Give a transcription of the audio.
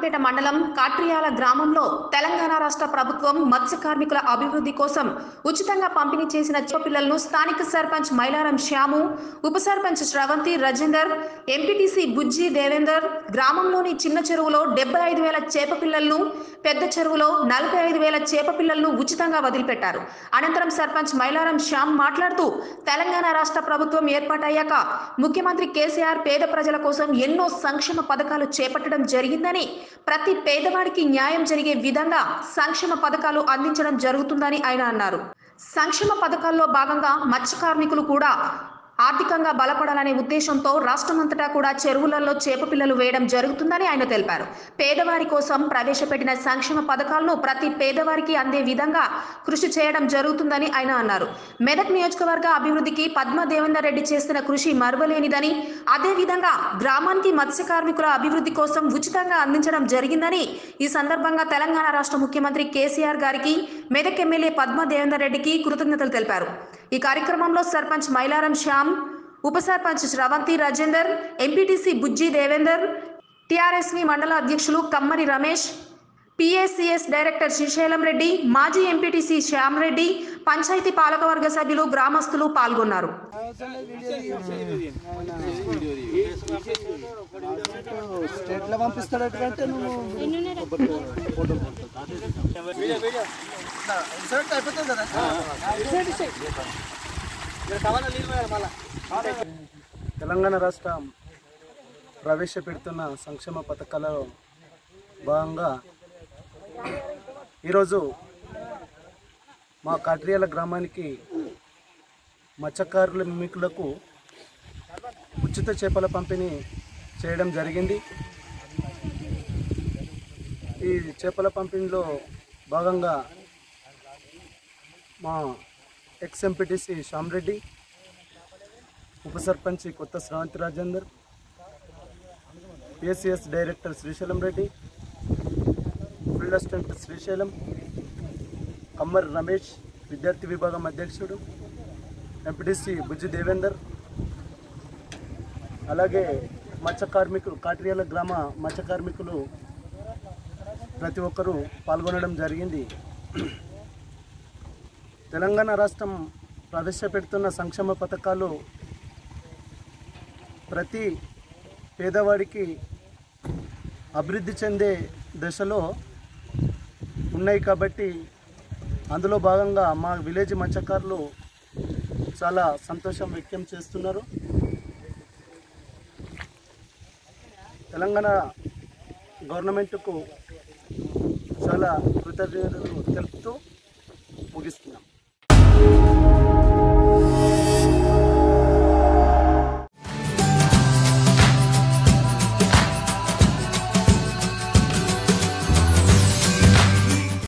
రాజంపేట మండలం కాట్రియాల గ్రామంలో తెలంగాణ రాష్ట్ర ప్రభుత్వం మత్స్య కార్మికుల అభివృద్ధి కోసం ఉచితంగా పంపిణీ చేసిన పిల్లలను స్థానిక సర్పంచ్ మైలారం శ్యాము ఉప సర్పంచ్ శ్రవంతి రజేందర్ ఎంపీటీసీ బుజ్జి దేవేందర్ గ్రామంలోని చిన్న చెరువులో డెబ్బై ఐదు వేల చేప పిల్లలను పెద్ద చెరువులో నలభై ఐదు వేల చేప పిల్లలను ఉచితంగా వదిలిపెట్టారు అనంతరం సర్పంచ్ మైలారం శ్యామ్ మాట్లాడుతూ తెలంగాణ రాష్ట్ర ప్రభుత్వం ఏర్పాటయ్యాక ముఖ్యమంత్రి కేసీఆర్ పేద ప్రజల కోసం ఎన్నో సంక్షేమ పథకాలు చేపట్టడం జరిగిందని ప్రతి పేదవాడికి న్యాయం జరిగే విధంగా సంక్షేమ పథకాలు అందించడం జరుగుతుందని ఆయన అన్నారు సంక్షేమ పథకాల్లో భాగంగా మత్స్య కార్మికులు కూడా ఆర్థికంగా బలపడాలనే ఉద్దేశంతో రాష్ట్రమంతటా కూడా చెరువులలో చేప పిల్లలు వేయడం జరుగుతుందని ఆయన తెలిపారు పేదవారి కోసం ప్రవేశపెట్టిన సంక్షేమ పథకాలను ప్రతి పేదవారికి అందే విధంగా కృషి చేయడం జరుగుతుందని ఆయన అన్నారు మెదక్ నియోజకవర్గ అభివృద్ధికి పద్మ దేవేందర్ రెడ్డి చేస్తున్న కృషి మరువలేనిదని అదేవిధంగా గ్రామానికి మత్స్య కార్మికుల అభివృద్ధి కోసం ఉచితంగా అందించడం జరిగిందని ఈ సందర్భంగా తెలంగాణ రాష్ట్ర ముఖ్యమంత్రి కేసీఆర్ గారికి మెదక్ ఎమ్మెల్యే పద్మ దేవేందర్ రెడ్డికి కృతజ్ఞతలు తెలిపారు ఈ కార్యక్రమంలో సర్పంచ్ మైలారం శ్యామ్ ఉప సర్పంచ్ శ్రవంతి రాజేందర్ ఎంపీటీసీ బుజ్జి దేవేందర్ టీఆర్ఎస్వి మండల అధ్యక్షులు కమ్మరి రమేష్ పిఎస్సిఎస్ డైరెక్టర్ శ్రీశైలం రెడ్డి మాజీ ఎంపీటీసీ శ్యామ్ రెడ్డి పంచాయతీ పాలకవర్గ సభ్యులు గ్రామస్తులు పాల్గొన్నారు స్టేట్ లో పంపిస్తాడంటే నువ్వు ఫోటో ఇన్సూరెన్స్ అయిపోతుంది కదా తెలంగాణ రాష్ట్రం ప్రవేశపెడుతున్న సంక్షేమ పథకాలలో భాగంగా ఈరోజు మా కాట్రియాల గ్రామానికి మత్స్యకారుల మిమికులకు ఉచిత చేపల పంపిణీ చేయడం జరిగింది ఈ చేపల పంపిణీలో భాగంగా మా ఎక్స్ ఎంపీటీసీ శ్యామరెడ్డి ఉప సర్పంచ్ కొత్త Sravanthi Rajender PSCS director Srisailam Reddy field assistant Srisailam Kammar Ramesh విద్యార్థి విభాగం అధ్యక్షుడు ఎంపీటీసీ బుజ్జి దేవేందర్ అలాగే మత్స్య కార్మికులు కాట్రియాల గ్రామ మత్స్య కార్మికులు ప్రతి ఒక్కరూ పాల్గొనడం జరిగింది తెలంగాణ రాష్ట్రం ప్రవేశపెడుతున్న సంక్షేమ పథకాలు ప్రతి పేదవాడికి అభివృద్ధి చెందే దశలో ఉన్నాయి కాబట్టి అందులో భాగంగా మా విలేజ్ మత్స్యకారులు చాలా సంతోషం వ్యక్తం చేస్తున్నారు తెలంగాణ గవర్నమెంట్కు చాలా కృతజ్ఞతలు తెలుపుతూ ముగిస్తున్నాం